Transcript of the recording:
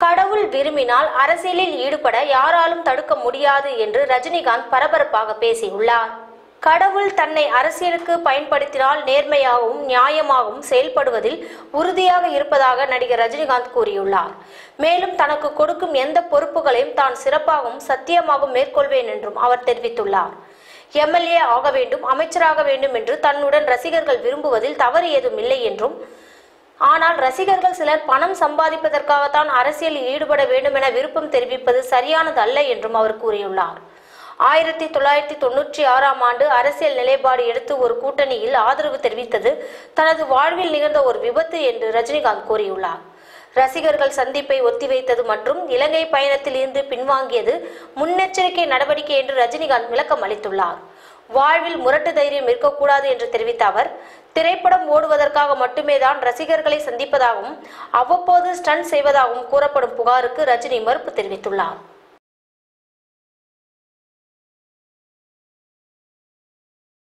கடவுள் விரும்பினால் அரசியலில் ஈடுபட யாராலும் தடுக்க முடியாது என்று ரஜினிகாந்த் பரபரப்பாக பேசியுள்ளார் கடவுள் தன்னை அரசியலுக்கு பயன்படுத்தினால் நேர்மையாகவும் நியாயமாகவும் செயல்படுவதில் உறுதியாக இருப்பதாக நடிகர் ரஜினிகாந்த் கூறியுள்ளார் மேலும் தனக்கு கொடுக்கும் எந்த பொறுப்புகளையும் தான் சிறப்பாகவும் சத்தியமாகவும் மேற்கொள்வேன் என்றும் அவர் தெரிவித்துள்ளார் எம்எல்ஏ ஆக வேண்டும் அமைச்சராக வேண்டும் என்று தன்னுடன் ரசிகர்கள் விரும்புவதில் தவறு ஏதும் இல்லை என்றும் ஆனால் ரசிகர்கள் சிலர் பணம் சம்பாதிப்பதற்காகத்தான் அரசியலில் ஈடுபட வேண்டும் என விருப்பம் தெரிவிப்பது சரியானது அல்ல என்றும் அவர் கூறியுள்ளார் ஆயிரத்தி தொள்ளாயிரத்தி தொன்னூற்றி ஆறாம் ஆண்டு அரசியல் நிலைப்பாடு எடுத்து ஒரு கூட்டணியில் ஆதரவு தெரிவித்தது தனது வாழ்வில் நிகழ்ந்த ஒரு விபத்து என்று ரஜினிகாந்த் கூறியுள்ளார் ரசிகர்கள் சந்திப்பை ஒத்திவைத்தது மற்றும் இலங்கை பயணத்தில் இருந்து பின்வாங்கியது முன்னெச்சரிக்கை நடவடிக்கை என்று ரஜினிகாந்த் விளக்கம் அளித்துள்ளார் வாழ்வில் முரட்டு தைரியம் இருக்கக்கூடாது என்று தெரிவித்த அவர் திரைப்படம் ஓடுவதற்காக மட்டுமே தான் ரசிகர்களை சந்திப்பதாகவும் அவ்வப்போது ஸ்டண்ட் செய்வதாகவும் கூறப்படும் புகாருக்கு ரஜினி மறுப்பு தெரிவித்துள்ளார்